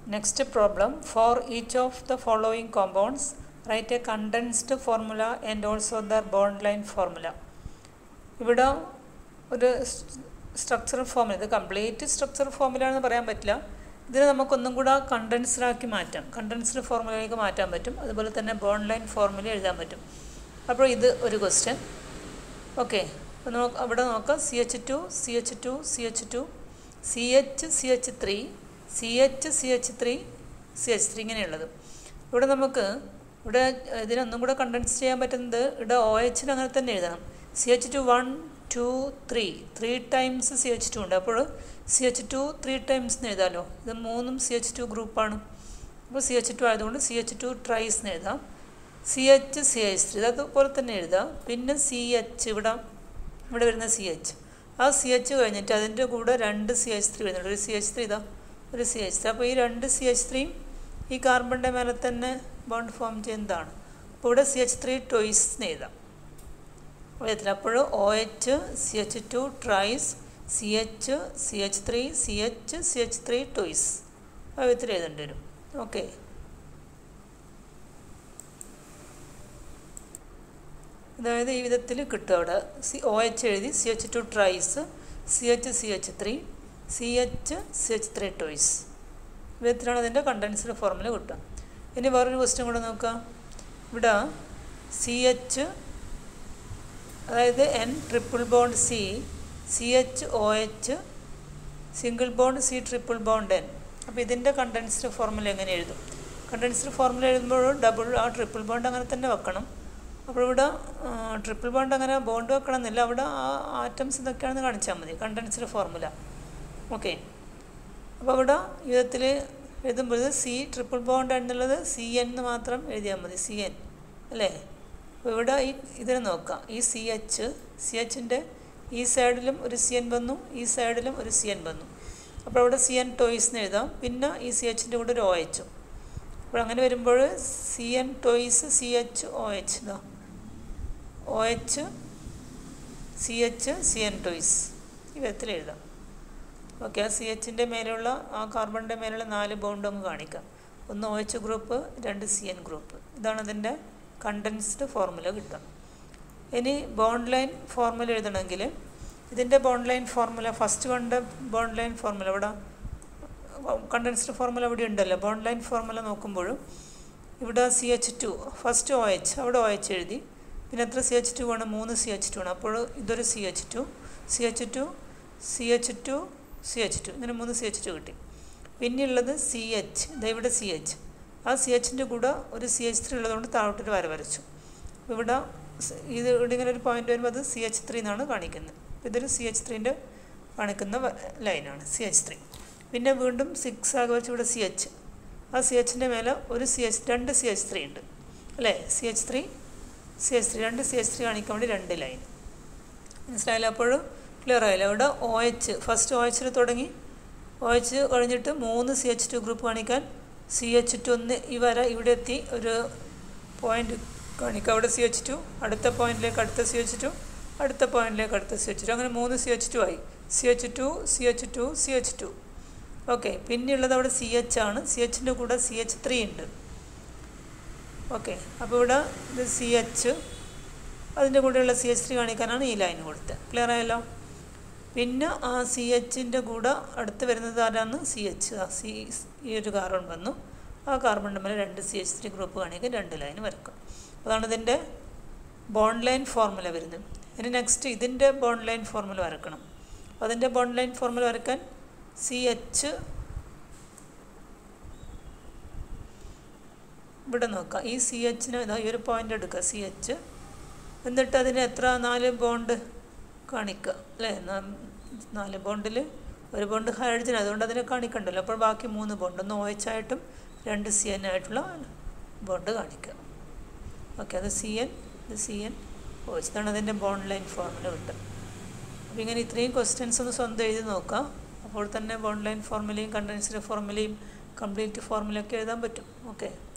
Next problem for each of the following compounds write a condensed formula and also their bond line formula. ഇവിടെ ഒരു structural formula ഇത് complete structural formula എന്ന് പറയാൻ പറ്റില്ല ഇതിനെ നമുക്കൊന്നും കൂടെ കണ്ടൻസ്ഡ് ആക്കി മാറ്റാം കണ്ടൻസ്ഡ് ഫോർമുലയിലേക്ക് മാറ്റാൻ പറ്റും അതുപോലെ തന്നെ ബോണ്ട് ലൈൻ ഫോർമുല എഴുതാൻ പറ്റും അപ്പോൾ ഇത് ഒരു ക്വസ്റ്റ്യൻ ഓക്കെ അപ്പോൾ നമുക്ക് അവിടെ നോക്കാം C H two C H two C H two C H C H three C H C H three C H three ഇങ്ങനെയുള്ളത് ഇവിടെ നമുക്ക് ഇവിടെ ഇതിനൊന്നും കൂടെ കണ്ടൻസ് ചെയ്യാൻ പറ്റുന്നത് ഇവിടെ ഒ എച്ചിന് അങ്ങനെ തന്നെ എഴുതണം C H two one two three three times C H two ഉണ്ട് അപ്പോൾ C H two three times എന്ന് എഴുതാമല്ലോ ഇത് മൂന്നും സി എച്ച് ടു ഗ്രൂപ്പാണ് അപ്പോൾ സി എച്ച് ടു ആയതുകൊണ്ട് സി എച്ച് ടു ട്രൈസ് എന്ന് എഴുതാം C H C H three അതുപോലെ തന്നെ എഴുതാം പിന്നെ സി എച്ച് ഇവിടെ ഇവിടെ വരുന്ന സി എച്ച് ആ സി എച്ച് കഴിഞ്ഞിട്ട് അതിൻ്റെ കൂടെ രണ്ട് സി എച്ച് ത്രീ വരുന്നുണ്ട് ഒരു സി എച്ച് ത്രീ ഇതാ ഒരു സി എച്ച് ത്രീ അപ്പോൾ ഈ രണ്ട് സി എച്ച് ത്രീയും ഈ കാർബണിൻ്റെ മേലെ തന്നെ ബോണ്ട് ഫോം ചെയ്യുന്നതാണ് അപ്പോൾ ഇവിടെ സി എച്ച് ത്രീ ടോയ്സ് എന്ന് എഴുതാം എഴുതത്തില്ല അപ്പോൾ O H C H two thrice C H C H three C H C H three twice ആ വിധത്തിൽ എഴുതേണ്ടി വരും ഓക്കെ അതായത് ഈ വിധത്തിൽ കിട്ടും അവിടെ സി ഒ എച്ച് എഴുതി C H two thrice C H C H three C H C H three twice വിധത്തിലാണ് അതിൻ്റെ കണ്ടൻസ്ഡ് ഫോർമുല കിട്ടുക ഇനി വേറൊരു ക്വസ്റ്റ്യൻ കൂടെ നോക്കാം ഇവിടെ സി എച്ച് അതായത് N triple bond C C H O H single bond C triple bond N അപ്പോൾ ഇതിൻ്റെ കണ്ടൻസ്ഡ് ഫോർമുല എങ്ങനെ എഴുതും കണ്ടൻസ്ഡ് ഫോർമുല എഴുതുമ്പോൾ ഡബിൾ ആ ട്രിപ്പിൾ ബോണ്ട് അങ്ങനെ തന്നെ വെക്കണം അപ്പോൾ ഇവിടെ ട്രിപ്പിൾ ബോണ്ട് അങ്ങനെ ബോണ്ട് വെക്കണം എന്നില്ല അവിടെ ആ ആറ്റംസ് ഇതൊക്കെയാണെന്ന് കാണിച്ചാൽ മതി കണ്ടൻസ്ഡ് ഫോർമുല ഓക്കെ അപ്പോൾ ഇവിടെ വിധത്തിൽ എഴുതുമ്പോൾ സി ട്രിപ്പിൾ ബോണ്ട് എന്നുള്ളത് സി എൻ എന്ന് മാത്രം എഴുതിയാൽ മതി സി എൻ അല്ലേ അപ്പോൾ ഇവിടെ ഈ ഇതിനെ നോക്കാം ഈ സി എച്ച് സി എച്ചിൻ്റെ ഈ സൈഡിലും ഒരു സി എൻ വന്നു ഈ സൈഡിലും ഒരു സി എൻ വന്നു അപ്പോൾ അവിടെ സി എൻ ടോയ്സ് എന്ന് എഴുതാം പിന്നെ ഈ സി എച്ചിൻ്റെ കൂടെ ഒരു ഒ എച്ചും അപ്പോൾ അങ്ങനെ വരുമ്പോൾ C N twice C H O H ഇതാ O H C H C N twice ഈ വിധത്തിൽ എഴുതാം ഓക്കെ ആ സി എച്ചിൻ്റെ മേലുള്ള ആ കാർബണിൻ്റെ മേലുള്ള നാല് ബോണ്ട് അങ്ങ് കാണിക്കാം ഒന്ന് ഒ എച്ച് ഗ്രൂപ്പ് രണ്ട് സി എൻ ഗ്രൂപ്പ് ഇതാണ് അതിൻ്റെ കണ്ടൻസ്ഡ് ഫോർമുല കിട്ടുക ഇനി ബോണ്ട് ലൈൻ ഫോർമുല എഴുതണമെങ്കിൽ ഇതിൻ്റെ ബോണ്ട് ലൈൻ ഫോർമുല ഫസ്റ്റ് കണ്ട ബോണ്ട് ലൈൻ ഫോർമുല ഇവിടെ കണ്ടൻസ്ഡ് ഫോർമുല ഇവിടെ ഉണ്ടല്ലോ ബോണ്ട് ലൈൻ ഫോർമുല നോക്കുമ്പോഴും ഇവിടെ C H two first O H അവിടെ ഒ എച്ച് എഴുതി പിന്നെ എത്ര സി എച്ച് ടു ആണ് മൂന്ന് സി എച്ച് ടു ആണ് അപ്പോൾ ഇതൊരു C H two C H two C H two C H two ഇങ്ങനെ മൂന്ന് സി എച്ച് ടു കിട്ടി പിന്നെയുള്ളത് സി എച്ച് ഇതാ ഇവിടെ സി എച്ച് ആ സി എച്ചിൻ്റെ കൂടെ ഒരു സി എച്ച് ത്രീ ഉള്ളതുകൊണ്ട് താഴോട്ടൊരു വര വരച്ചു ഇവിടെ ഇത് ഇവിടെ ഇങ്ങനെ ഒരു പോയിന്റ് വരുമ്പോൾ അത് സി എച്ച് ത്രീ എന്നാണ് കാണിക്കുന്നത് ഇതൊരു സി എച്ച് ത്രീൻ്റെ കാണിക്കുന്ന ലൈനാണ് സി എച്ച് ത്രീ പിന്നെ വീണ്ടും സിക്സ് ആകെ വെച്ച് ഇവിടെ സി എച്ച് ആ സി എച്ചിൻ്റെ മേലെ ഒരു സി എച്ച് രണ്ട് സി എച്ച് ത്രീ ഉണ്ട് അല്ലേ C H three C H three രണ്ട് സി എച്ച് ത്രീ കാണിക്കാൻ വേണ്ടി രണ്ട് ലൈൻ മനസ്സിലായില്ല അപ്പോൾ ക്ലിയർ ആയില്ല ഇവിടെ ഒ എച്ച് ഫസ്റ്റ് ഒ എച്ചിൽ തുടങ്ങി ഒ എച്ച് കഴിഞ്ഞിട്ട് മൂന്ന് സി എച്ച് ടു ഗ്രൂപ്പ് കാണിക്കാൻ സി എച്ച് ടു ഒന്ന് ഈ വര ഇവിടെ എത്തി ഒരു പോയിന്റ് കാണിക്കുക അവിടെ സി എച്ച് ടു അടുത്ത പോയിന്റിലേക്ക് അടുത്ത സി എച്ച് ടു അടുത്ത പോയിന്റിലേക്ക് അടുത്ത സി എച്ച് ടു അങ്ങനെ മൂന്ന് സി എച്ച് ടു ആയി C H two C H two C H two okay പിന്നെയുള്ളത് അവിടെ സി എച്ച് ആണ് സി എച്ചിൻ്റെ കൂടെ സി എച്ച് ത്രീ ഉണ്ട് ഓക്കെ അപ്പോൾ ഇവിടെ ഇത് സി എച്ച് അതിൻ്റെ കൂടെയുള്ള സി എച്ച് ത്രീ കാണിക്കാനാണ് ഈ ലൈൻ കൊടുത്തത് ക്ലിയർ ആയല്ലോ പിന്നെ ആ സി എച്ചിൻ്റെ കൂടെ അടുത്ത് വരുന്നത് ആരാണ് സി എച്ച് ആ സി ഈ ഒരു കാർബൺ വന്നു ആ കാർബണിൻ്റെ മേലെ രണ്ട് സി എച്ച് ത്രീ ഗ്രൂപ്പ് കാണിക്കാൻ രണ്ട് ലൈൻ വരക്കും അതാണ് ഇതിൻ്റെ ബോണ്ട് ലൈൻ ഫോർമുല വരുന്നത് ഇനി നെക്സ്റ്റ് ഇതിൻ്റെ ബോണ്ട് ലൈൻ ഫോർമുല വരക്കണം അപ്പോൾ അതിൻ്റെ ബോണ്ട് ലൈൻ ഫോർമുല വരക്കാൻ സി എച്ച് ഇവിടെ നോക്കാം ഈ സി എച്ചിന് ഈ ഒരു പോയിന്റ് എടുക്കുക സി എച്ച് എന്നിട്ട് അതിന് എത്ര നാല് ബോണ്ട് കാണിക്കുക അല്ലേ നാല് ബോണ്ടിൽ ഒരു ബോണ്ട് ഹൈഡ്രജൻ അതുകൊണ്ട് അതിനെ കാണിക്കണ്ടല്ലോ അപ്പോൾ ബാക്കി മൂന്ന് ബോണ്ട് ഒന്ന് ഒ എച്ച് ആയിട്ടും രണ്ട് സി എൻ ആയിട്ടുള്ള ബോണ്ട് കാണിക്കുക ഓക്കെ അത് സി എൻ ഇത് സി എൻ ഒ എച്ച് ഇതാണ് അതിൻ്റെ ബോണ്ട് ലൈൻ ഫോർമുല കിട്ടുക അപ്പോൾ ഇങ്ങനെ ഇത്രയും ക്വസ്റ്റ്യൻസ് ഒന്ന് സ്വന്തം എഴുതി നോക്കാം അപ്പോൾ തന്നെ ബോണ്ട് ലൈൻ ഫോർമുലയും കണ്ടൻസ്ഡ് ഫോർമുലയും കംപ്ലീറ്റ് ഫോർമുലയൊക്കെ എഴുതാൻ പറ്റും ഓക്കെ